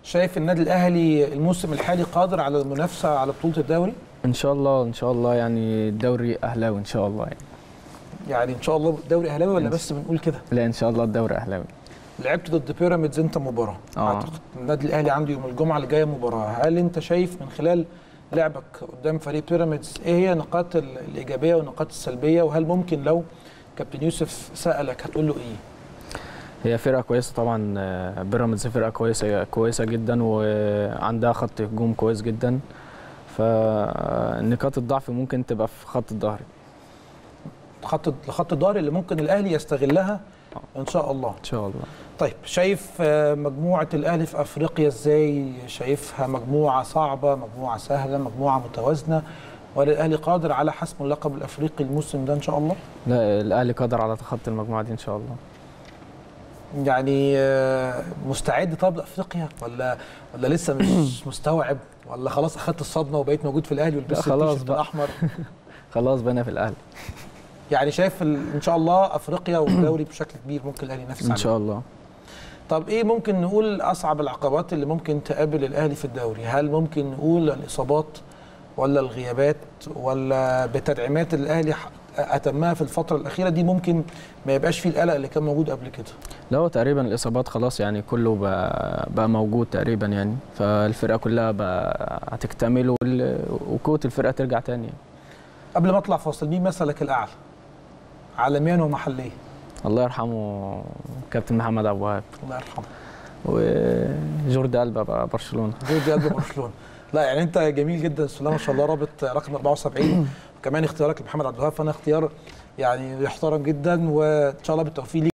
شايف النادي الاهلي الموسم الحالي قادر على المنافسه على بطوله الدوري ان شاء الله ان شاء الله يعني الدوري اهلاوي ان شاء الله يعني يعني ان شاء الله الدوري اهلاوي ولا بس بنقول كده لا ان شاء الله الدوري اهلاوي لعبت ضد بيراميدز انت مباراه آه. اعتقد النادي الاهلي عنده يوم الجمعه اللي جايه مباراه هل انت شايف من خلال لعبك قدام فريق بيراميدز ايه هي النقاط ال- الايجابيه والنقاط السلبيه وهل ممكن لو كابتن يوسف سالك هتقول له ايه هي فرقه كويسه طبعا آه، بيراميدز فرقه كويسه كويسه جدا وعندها خط هجوم كويس جدا فنقاط الضعف ممكن تبقى في خط الظهر خط خط الظهر اللي ممكن الاهلي يستغلها ان شاء الله ان شاء الله طيب شايف آه، مجموعه الاهلي في افريقيا ازاي شايفها مجموعه صعبه مجموعه سهله مجموعه متوازنه ولا الاهلي قادر على حسم اللقب الافريقي الموسم ده ان شاء الله لا الاهلي قادر على تخطي المجموعه دي ان شاء الله يعني آه، مستعد طب لافريقيا ولا ولا لسه مش مستوعب ولا خلاص اخدت الصدمه وبقيت موجود في الاهلي ولبست لا، خلاص التيشيرت بقى. الاحمر خلاص بقينا في الاهلي يعني شايف ال- ان شاء الله افريقيا والدوري بشكل كبير ممكن الاهلي ينافس ان عليه شاء الله طب ايه ممكن نقول اصعب العقبات اللي ممكن تقابل الاهلي في الدوري هل ممكن نقول الاصابات ولا الغيابات ولا بتدعيمات الاهلي ح- اتمها في الفتره الاخيره دي ممكن ما يبقاش فيه القلق اللي كان موجود قبل كده لا هو تقريبا الاصابات خلاص يعني كله بقى, بقى موجود تقريبا يعني فالفرقه كلها بقى هتكتمل وال- وقوه الفرقه ترجع تاني يعني. قبل ما اطلع فاصل مين مثلك الاعلى عالميا ومحليا الله يرحمه كابتن محمد ابو وهاب الله يرحمه وجوردي ألبا بقى برشلونه جوردي قلب برشلونه لا يعني انت جميل جدا بسم الله ما شاء الله رابط رقم 74 وكمان اختيارك لمحمد عبد الوهاب فانا اختيار يعني يحترم جدا وان شاء الله بالتوفيق ليك